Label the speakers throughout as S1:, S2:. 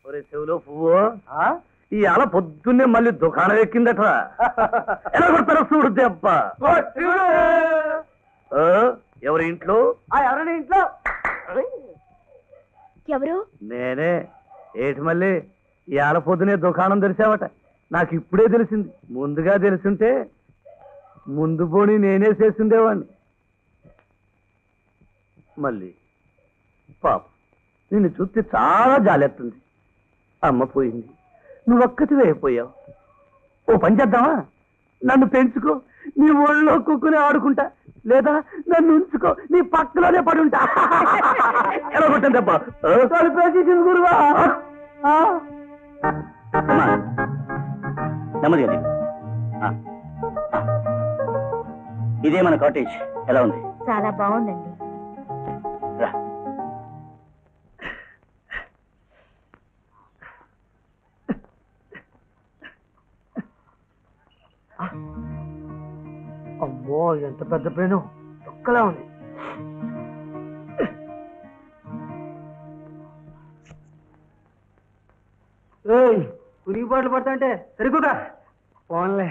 S1: ఒరే చెవిలో పువ్వు ఈ అల పొద్దున్నే మళ్ళీ దుకాణం ఎక్కిందట ఎలా కొడతారో చూడు దెబ్బ ఆ, ఎవరి ఇంట్లో
S2: ఎవరైనా ఇంట్లో
S3: ఎవరు
S1: నేనే ఏటి మళ్ళీ ఈ ఆల పొద్దునే దుకాణం తెరిచావట నాకు ఇప్పుడే తెలిసింది ముందుగా తెలిసింటే ముందు పోని నేనే చేసిండేవాణ్ణి మళ్ళీ పాప నిన్ను చూస్తే చాలా జాలెత్తుంది అమ్మ పోయింది నువ్వు ఒక్కటివే అయిపోయావు ఓ పని చేద్దామా నన్ను పెంచుకో నీ ఒళ్ళో కుక్కుని ఆడుకుంటా లేదా నన్ను ఉంచుకో నీ పక్కలోనే పడుంటా ఎలా కొట్టాను దెబ్బ కలిపేసి గురువా
S2: నెమ్మదిగా దిగు. ఆ. ఇదే మన కాటేజ్ ఎలా ఉంది
S3: చాలా బాగుందండి
S2: రా
S1: అమ్మో ఎంత పెద్ద పేను ఒక్కలా ఉంది ఏయ్ ఉనికి పాటలు పడతాంటే సరిగ్గా ఫోన్లే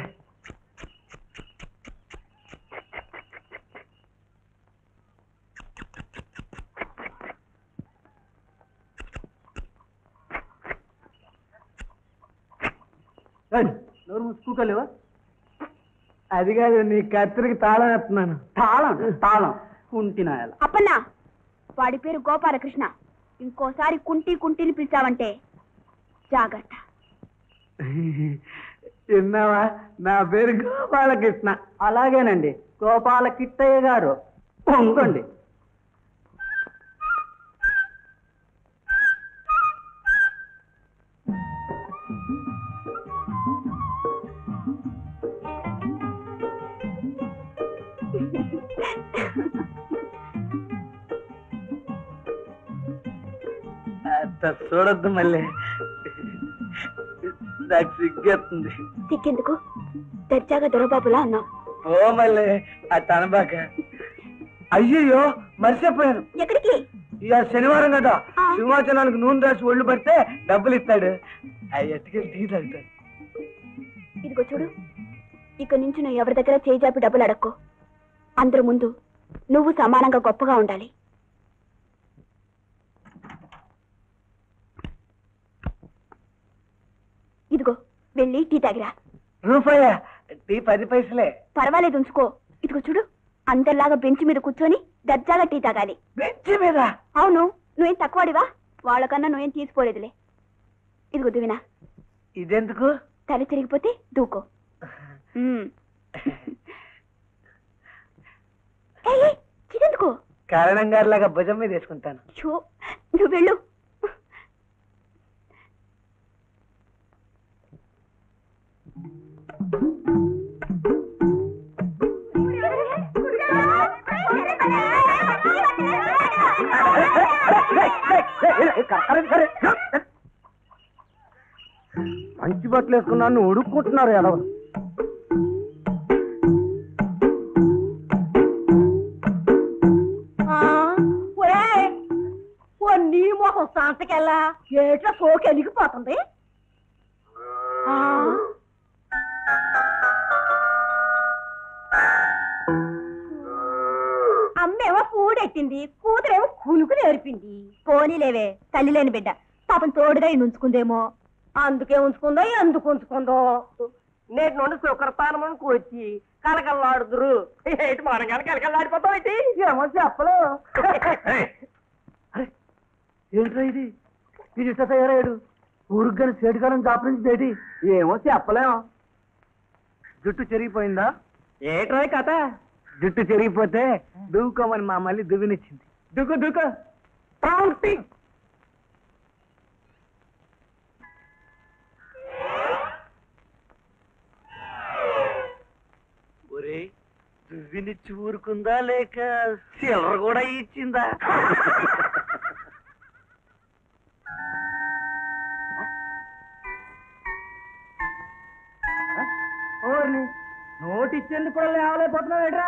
S1: నోరు ముసుకోలేవా అది కాదు నీ కత్తిరికి తాళం వేస్తున్నాను
S2: తాళం తాళం కుంటినాయాల
S3: అప్పన్నా వాడి పేరు గోపాలకృష్ణ ఇంకోసారి కుంటి కుంటిని పిలిచావంటే జాగ్రత్త
S1: విన్నావా నా పేరు గోపాలకృష్ణ
S2: అలాగేనండి గోపాల కిట్టయ్య గారు పొంగండి
S1: అంత చూడొద్దు మళ్ళీ నాకు సిగ్గేస్తుంది
S3: సిక్కేందుకు దర్జాగా దొరబాబులా ఉన్నావు
S1: ఓ మళ్ళీ ఆ తనబాక అయ్యయ్యో మర్చిపోయాను
S3: ఎక్కడికి
S1: ఇవాళ శనివారం కదా
S3: ఆ.
S1: సింహాచలానికి నూనె రాసి ఒళ్ళు పడితే డబ్బులు ఇస్తాడు అవి ఎట్టుకెళ్ళి టీ తాగుతాడు
S3: ఇదిగో చూడు ఇక నుంచి నువ్వు ఎవరి దగ్గర చేయి జాపి డబ్బులు అడక్కో అందరి ముందు నువ్వు సమానంగా గొప్పగా ఉండాలి ఇదిగో వెళ్ళి టీ తాగిరా
S1: రూపాయ టీ పది పైసలే
S3: పర్వాలేదు ఉంచుకో ఇదిగో చూడు అందరిలాగా బెంచ్ మీద కూర్చొని దర్జాగా టీ తాగాలి
S1: బెంచి మీద
S3: అవును నువ్వేం తక్కువడివా వాళ్ళకన్నా నువ్వేం తీసుకోలేదులే ఇదిగో దువినా
S1: ఇదెందుకు
S3: తల తిరిగిపోతే దూకో ఉమ్. ఏయ్, ఏయ్, ఇదెందుకు
S1: కారణం గారిలాగా భుజం మీద వేసుకుంటాను
S3: ఛో, నువ్వు వెళ్ళు
S1: మంచి బట్టలు వేసుకున్నాను ఉడుక్కుంటున్నారు ఎడవరు
S3: ఓ నీ మొహం సంతకెళ్ళా ఏట్లా సోకి ఎలిగిపోతుంది అమ్మేమో పూడెట్టింది కూతురేమో కులుకు నేర్పింది పోనీలేవే తల్లి లేని బిడ్డ పాపం తోడుగా ఇన్ని ఉంచుకుందేమో అందుకే ఉంచుకుందో ఎందుకు ఉంచుకుందో
S2: నేటి నుండి శుక్రస్థానం వచ్చి కలకల్లాడుదురు ఏంటి మనగానే కలకల్లాడిపోతావు ఏంటి
S1: ఏమో చెప్పలు ఏంట్రా ఇది ఇది ఇట్లా తయారయ్యాడు ఊరికి కానీ సేటుకాలం దాపరించి ఏంటి
S2: ఏమో చెప్పలేం
S1: జుట్టు చెరిగిపోయిందా
S2: ఏట్రా కథ
S1: జుట్టు చెరిగిపోతే దువ్వుకోమని మా మళ్ళీ దువ్వినిచ్చింది
S2: దుకు దుకు
S1: ఒరే దువ్వినిచ్చి ఊరుకుందా లేక సిల్లర్ కూడా ఇచ్చిందా
S2: నోటు ఇచ్చేందుకు కూడా లేవలేకపోతున్నావు ఏట్రా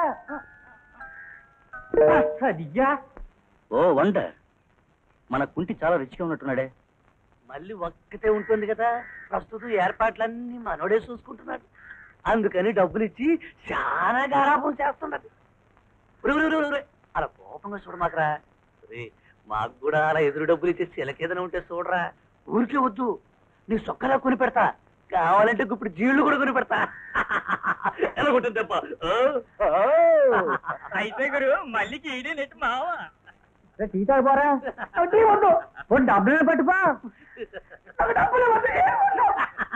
S2: సరిగ్గా
S4: ఓ వండర్ మన కుంటి చాలా రిచ్గా ఉన్నట్టున్నాడే
S1: మళ్ళీ ఒక్కతే ఉంటుంది కదా ప్రస్తుతం ఏర్పాట్లన్నీ మనోడే చూసుకుంటున్నాడు అందుకని డబ్బులు ఇచ్చి చాలా గారాపం చేస్తున్నది ఒరేయ్, ఒరేయ్, ఒరేయ్, ఒరేయ్, అలా కోపంగా చూడమాకరా ఒరేయ్, మాకు కూడా అలా ఎదురు డబ్బులు ఇచ్చి చిలకేదైనా ఉంటే చూడరా ఊరికే వద్దు నీ సొక్కలా కొని పెడతా కావాలంటే ఇప్పుడు జీళ్ళు కూడా కొని పెడతా ఎలా ఉంటుంది దెబ్బ ఆ?
S2: అయితే గురు మళ్ళీ కీడే నెట్టు మావా
S1: టీ తాగిపోరా టీ వద్దు ఓ డబ్బులు పట్టుపా డబ్బులు వద్దు, ఏం వద్దు.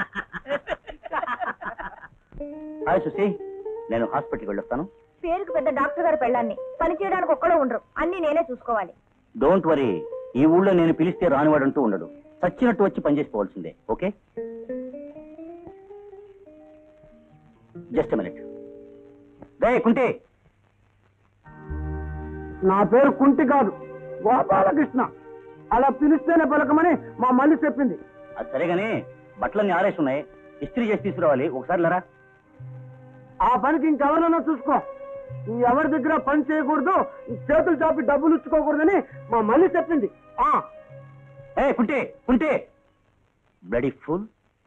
S1: హాయ్ సుశీ నేను హాస్పిటల్కి వెళ్ళొస్తాను
S3: పేరుకు పెద్ద డాక్టర్ గారు పెళ్ళాన్ని పని చేయడానికి ఒక్కడో ఉండరు అన్ని నేనే చూసుకోవాలి
S1: డోంట్ వరీ ఈ ఊళ్ళో నేను పిలిస్తే రానివాడంటూ ఉండడు చచ్చినట్టు వచ్చి పనిచేసుకోవాల్సిందే ఓకే జస్ట్ మినిట్ రే కుంటే
S4: నా పేరు కుంటి కాదు గోపాలకృష్ణ అలా పిలిస్తేనే పలకమని మా మళ్ళీ చెప్పింది
S1: అది సరే గానీ బట్టలన్నీ ఆరేసి ఉన్నాయి ఇస్త్రీ చేసి తీసుకురావాలి ఒకసారి లరా
S4: ఆ పనికి ఇంకెవరినైనా చూసుకో ఈ ఎవరి దగ్గర పని చేయకూడదు ఈ చేతులు చాపి డబ్బులు ఇచ్చుకోకూడదని మా మళ్ళీ చెప్పింది ఆ
S1: ఏ కుంటే కుంటే బ్లడీ ఫుల్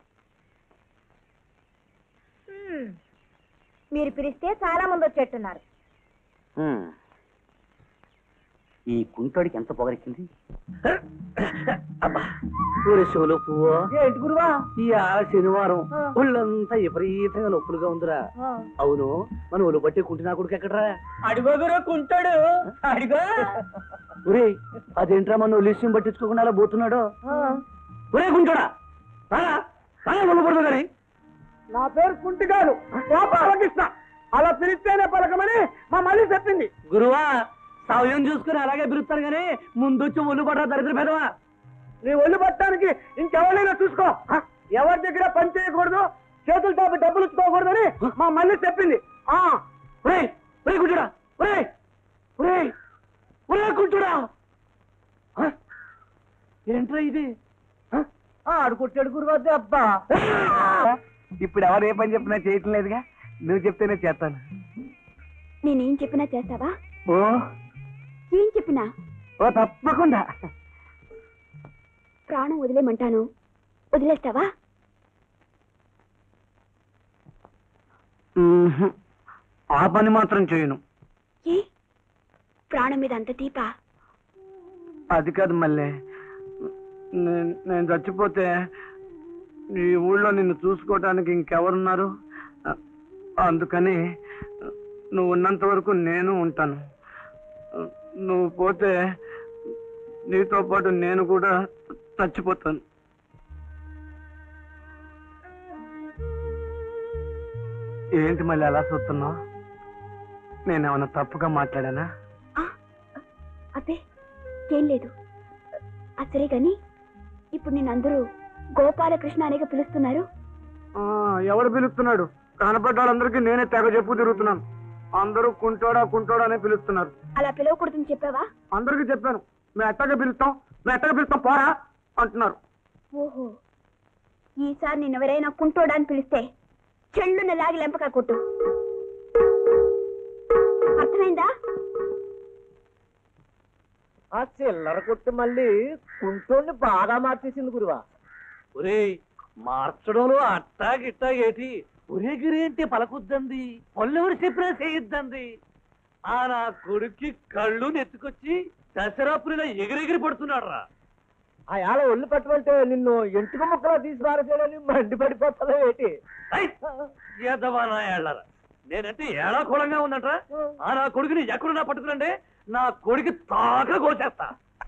S3: మీరు పిలిస్తే చాలా మంది వచ్చేట్టున్నారు
S1: ఈ కుంటోడికి ఎంత పొగరెక్కింది ఊరి శివులు పువ్వు
S4: ఏంటి గురువా
S1: ఈ ఆడ శనివారం
S4: ఆ.
S1: ఒళ్ళంతా విపరీతంగా నొప్పులుగా ఉందిరా అవును మన ఒళ్ళు బట్టి కుంటినా కొడుకు ఎక్కడరా
S2: అడుగో గురు కుంటాడు అడుగో
S1: ఒరే అదేంట్రా మన ఒలిస్యం పట్టించుకోకుండా అలా పోతున్నాడు ఒరే కుంటోడా రారా రారా ఒళ్ళు పడదు కానీ
S4: నా పేరు కుంటి కాదు గోపాలకృష్ణ అలా పిలిస్తేనే పలకమని మా మళ్ళీ చెప్పింది
S1: గురువా సమయం చూసుకుని అలాగే పిలుస్తాను కానీ ముందు వచ్చి ఒళ్ళు పడరా దరిద్ర పెదవా
S4: నీ ఒళ్ళు పట్టడానికి ఇంకెవరైనా చూసుకో ఆ, ఎవరి దగ్గర పని చేయకూడదు చేతులు చాపి డబ్బులు ఇచ్చుకోకూడదని మా మళ్ళీ చెప్పింది ఆ
S1: ఒరే ఒరే కుంటుడా ఒరే ఒరే ఒరే కుంటుడా ఆ? ఏంట్రా ఇది ఆ?
S4: ఆడుకుంటాడు గురువు అబ్బా ఇప్పుడు ఎవరు ఏ పని చెప్పినా చేయటం లేదుగా నువ్వు చెప్తేనే చేస్తాను
S3: నేనేం చెప్పినా చేస్తావా
S4: ఓ
S3: ఏం చెప్పినా
S4: ఓ తప్పకుండా
S3: ప్రాణం వదిలేమంటాను వదిలేస్తావా
S4: ఆ పని మాత్రం చేయను
S3: ఏ ప్రాణం మీద అంత తీపా
S4: అది కాదు మళ్ళీ నేను నేను చచ్చిపోతే ఈ ఊళ్ళో నిన్ను చూసుకోవడానికి ఇంకెవరున్నారు అ- అందుకని నువ్వు ఉన్నంత వరకు నేను ఉంటాను నువ్వు పోతే నీతో పాటు నేను కూడా చచ్చిపోతాను ఏంటి మళ్ళీ అలా చూస్తున్నావు నేనేమన్నా తప్పుగా మాట్లాడానా
S3: ఆ, అబ్బే ఏం లేదు అసలే గాని ఇప్పుడు నిన్నందరూ గోపాలకృష్ణ అనేగా పిలుస్తున్నారు
S4: ఆ, ఎవడు పిలుస్తున్నాడు కనపడ్డ వాళ్ళందరికీ నేనే తెగ చెప్పు తిరుగుతున్నాను అందరూ కుంటోడా కుంటోడా అనే పిలుస్తున్నారు
S3: అలా పిలవకూడదని చెప్పావా
S4: అందరికీ చెప్పాను మేము ఎట్టగా పిలుస్తాం మేము ఎట్టగా పిలుస్తాం పోరా అంటున్నారు
S3: ఓహో ఈసారి నిన్నెవరైనా కుంటోడా అని పిలిస్తే చెల్లున లాగి లెంపక కొట్టు అర్థమైందా
S2: ఆ చిల్లర కొట్టి మళ్ళీ కుంటోని బాగా మార్చేసింది గురువా
S1: ఒరేయ్ మార్చడంలో అట్టా గిట్టా ఏటి ఒరే గిరేంటి పలకొద్దంది పల్లెవరు చెప్పినా చేయొద్దంది ఆ నా కొడుక్కి కళ్ళు నెత్తుకొచ్చి దసరాపురిలో ఎగిరెగిరి పడుతున్నాడు రా
S2: ఆ యాల ఒళ్ళు పట్టుకుంటే నిన్ను ఎంటుక ముక్కలా తీసి పారేసేయాలని మండి పడిపోతావా ఏంటి
S1: ఏదవా ఏళ్ళరా నేనంటే ఏడాకోళంగా ఉందంట్రా ఆ నా కొడుకుని ఎక్కడున్నా పట్టుకురండి నా కొడుకు తాక కోసేస్తా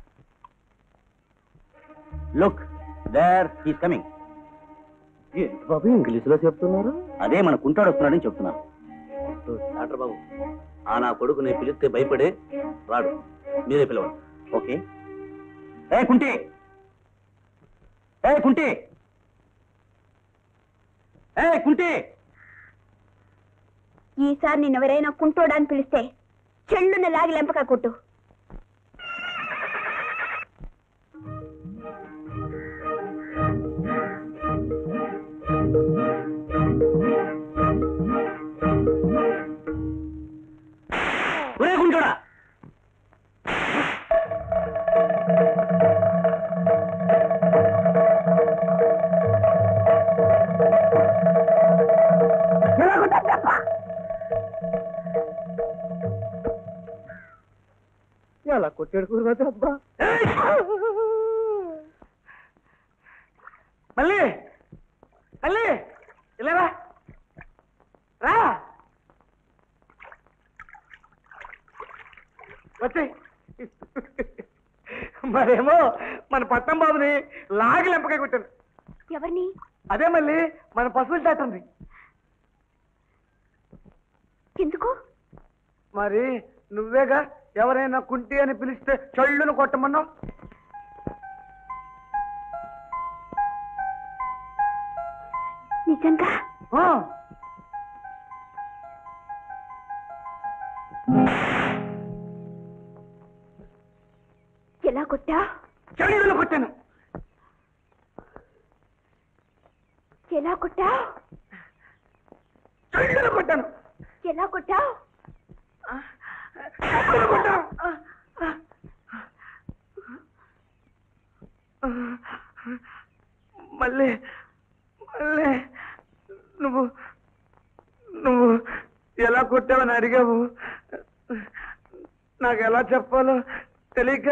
S1: లుక్ దేర్ హీస్ కమింగ్ బాబు ఇంగ్లీష్ లో చెప్తున్నారు అదే మన కుంటాడు వస్తున్నాడని చెప్తున్నాను డాక్టర్ బాబు ఆ నా కొడుకు నేను పిలిస్తే భయపడే రాడు మీరే పిలవండి ఓకే ఏ కుంటే ఏ కుంటే ఏ కుంటే
S3: ఈసారి నిన్నెవరైనా కుంటోడా అని పిలిస్తే చెల్లున లాగి లెంపక కొట్టు
S1: ఒరే కుంటోడా
S4: త్వరగా చెప్పా
S1: మళ్ళీ మళ్ళీ ఇలా రా రా వచ్చే మరేమో మన పట్నం బాబుని లాగి లెంపకాయ కొట్టాను
S3: ఎవరిని
S1: అదే మళ్ళీ మన పశువుల డాక్టర్ ఉంది
S3: ఎందుకు
S1: మరి నువ్వేగా ఎవరైనా కుంటి అని పిలిస్తే చళ్ళును కొట్టమన్నావు
S3: నిజంగా
S1: ఆ,
S3: ఎలా కొట్టా
S1: చళ్ళును కొట్టాను
S3: ఎలా కొట్టా
S1: చళ్ళును కొట్టాను
S3: ఎలా కొట్టా
S1: చళ్ళును కొట్టాను మళ్ళీ మళ్ళీ నువ్వు నువ్వు ఎలా కొట్టావని అడిగావు నాకు ఎలా చెప్పాలో తెలియక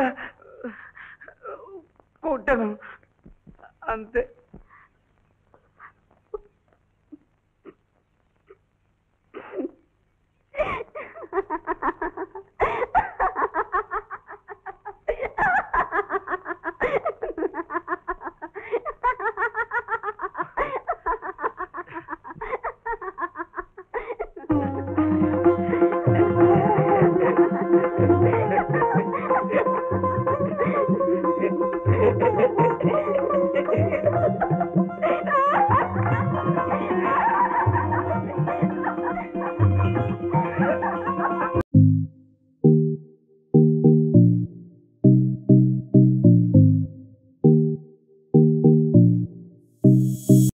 S1: కొట్టాను అంతే
S3: Ha